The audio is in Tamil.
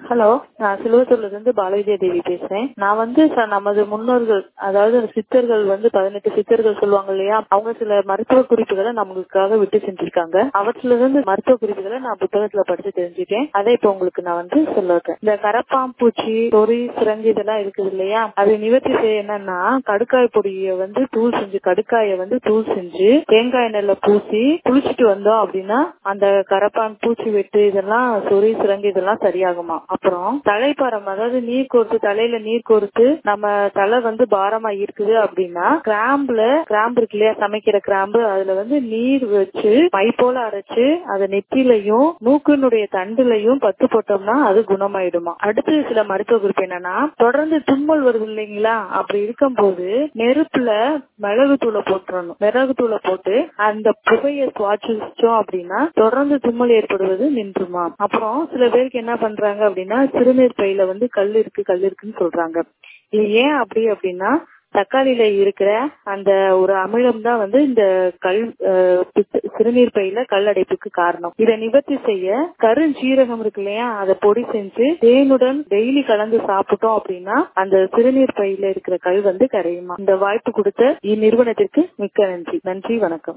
ஹலோ நான் சிலுவத்தூர்ல இருந்து பாலவித்யா தேவி பேசுறேன் நான் வந்து ச- நமது முன்னோர்கள் அதாவது சித்தர்கள் வந்து பதினெட்டு சித்தர்கள் சொல்லுவாங்க இல்லையா அவங்க சில மருத்துவ குறிப்புகளை நம்மளுக்காக விட்டு செஞ்சிருக்காங்க அவற்றில இருந்து மருத்துவ குறிப்புகளை நான் புத்தகத்துல படிச்சு தெரிஞ்சுட்டேன் அதை இப்ப உங்களுக்கு நான் வந்து சொல்லுறேன் இந்த கரப்பாம்பூச்சி சொறி சிரங்கு இதெல்லாம் இருக்குது இல்லையா அது நிவர்த்தி செய்ய என்னன்னா கடுக்காய் பொடியை வந்து தூள் செஞ்சு கடுக்காயை வந்து தூள் செஞ்சு தேங்காய் எண்ணெய்ல பூசி குளிச்சுட்டு வந்தோம் அப்படின்னா அந்த கரப்பான் பூச்சி வெட்டு இதெல்லாம் சொறி சிரங்கு இதெல்லாம் சரியாகுமா அப்புறம் தலைப்பாரம் அதாவது நீர் கோர்த்து தலையில நீர் கோர்த்து நம்ம தலை வந்து பாரமா இருக்குது அப்படின்னா கிராம்புல கிராம்பு இருக்கு இல்லையா சமைக்கிற கிராம்பு அதுல வந்து நீர் வச்சு மை போல அரைச்சு அதை நெத்திலையும் மூக்கினுடைய தண்டுலையும் பத்து போட்டோம்னா அது குணமாயிடுமா அடுத்து சில மருத்துவ குறிப்பு என்னன்னா தொடர்ந்து தும்மல் வருது இல்லைங்களா அப்படி இருக்கும்போது நெருப்புல மிளகு தூளை போட்டுறணும் மிளகு தூளை போட்டு அந்த புகையை சுவாசிச்சோம் அப்படின்னா தொடர்ந்து தும்மல் ஏற்படுவது நின்றுமா அப்புறம் சில பேருக்கு என்ன பண்றாங்க அப்படின்னா சிறுநீர் பையில வந்து கல் இருக்கு கல் இருக்குன்னு சொல்றாங்க இது ஏன் அப்படி அப்படின்னா தக்காளியில இருக்கிற அந்த ஒரு அமிலம் தான் வந்து இந்த கல் அஹ், பித்த- சிறுநீர் பையில கல் அடைப்புக்கு காரணம் இதை நிவர்த்தி செய்ய கருஞ்சீரகம் இருக்கு இல்லையா அதை பொடி செஞ்சு தேனுடன் டெய்லி கலந்து சாப்பிட்டோம் அப்படின்னா அந்த சிறுநீர் பையில இருக்கிற கல் வந்து கரையுமா இந்த வாய்ப்பு கொடுத்த இந்நிறுவனத்திற்கு மிக்க நன்றி நன்றி வணக்கம்